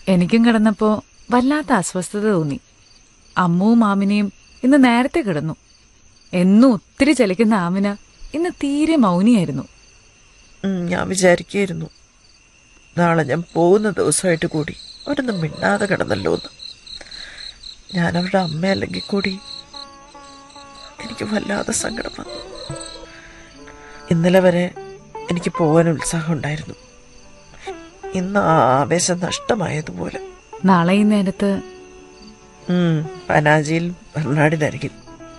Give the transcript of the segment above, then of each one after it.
എനിക്കും കിടന്നപ്പോ വല്ലാത്ത അസ്വസ്ഥത തോന്നി അമ്മുവും മാമിനെയും ഇന്ന് നേരത്തെ കിടന്നു എന്നും ഒത്തിരി ചലിക്കുന്ന ആമിന ഇന്ന് തീരെ മൗനിയായിരുന്നു ഉം, ഞാൻ വിചാരിക്കുകയായിരുന്നു നാളെ ഞാൻ പോകുന്ന ദിവസമായിട്ട് കൂടി അവരൊന്നും മിണ്ടാതെ കിടന്നല്ലോ എന്ന് ഞാൻ അവരുടെ അമ്മയല്ലെങ്കിൽ കൂടി എനിക്ക് വല്ലാതെ സങ്കടം വന്നു ഇന്നലെ വരെ എനിക്ക് പോകാൻ ഉത്സാഹം ഉണ്ടായിരുന്നു ഇന്ന് ആ ആവേശം നഷ്ടമായതുപോലെ നാളെ ഈ നേരത്ത് ഉം, പനാജിയിൽ ബർണാടിനരികിൽ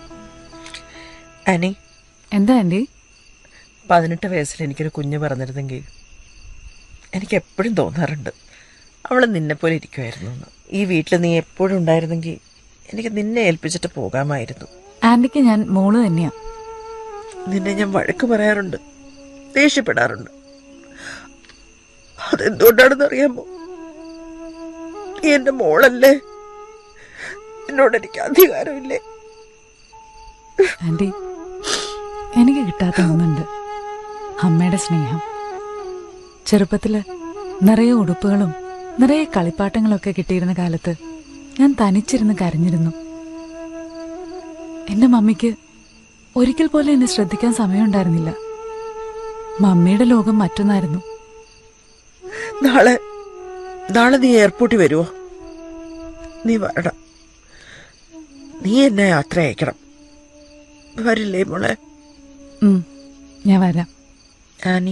അനി എന്താ ആന്റി പതിനെട്ട് വയസ്സിൽ എനിക്കൊരു കുഞ്ഞ് പറഞ്ഞിരുന്നെങ്കിൽ എനിക്ക് എപ്പോഴും തോന്നാറുണ്ട് അവൾ നിന്നെപ്പോലെ ഇരിക്കുമായിരുന്നു എന്ന് ഈ വീട്ടിൽ നീ എപ്പോഴും ഉണ്ടായിരുന്നെങ്കിൽ എനിക്ക് നിന്നെ ഏൽപ്പിച്ചിട്ട് പോകാമായിരുന്നു ആന്റിക്ക് ഞാൻ മോള് തന്നെയാ നിന്നെ ഞാൻ വഴക്ക് പറയാറുണ്ട് ദേഷ്യപ്പെടാറുണ്ട് അതെന്തുകൊണ്ടാണെന്ന് അറിയാമോ നീ എന്റെ മോളല്ലേ എന്നോട് എനിക്ക് അധികാരമില്ലേ ആന്റി എനിക്ക് കിട്ടാത്ത ഒന്നുണ്ട് അമ്മയുടെ സ്നേഹം ചെറുപ്പത്തില് നിറയെ ഉടുപ്പുകളും നിറയെ കളിപ്പാട്ടങ്ങളൊക്കെ കിട്ടിയിരുന്ന കാലത്ത് ഞാൻ തനിച്ചിരുന്ന് കരഞ്ഞിരുന്നു എന്റെ മമ്മിക്ക് ഒരിക്കൽ പോലും എന്നെ ശ്രദ്ധിക്കാൻ സമയമുണ്ടായിരുന്നില്ല മമ്മിയുടെ ലോകം മറ്റൊന്നായിരുന്നു നാളെ നാളെ നീ എയർപോർട്ടിൽ വരുമോ നീ വരണം നീ എന്നെ യാത്ര അയക്കണം വരില്ലേ മോളെ ഉം, ഞാൻ വരാം ആനി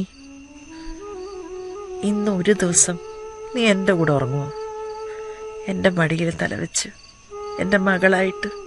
ഇന്ന് ഒരു ദിവസം നീ എൻ്റെ കൂടെ ഉറങ്ങുമോ എൻ്റെ മടിയിൽ തലവെച്ച് എൻ്റെ മകളായിട്ട്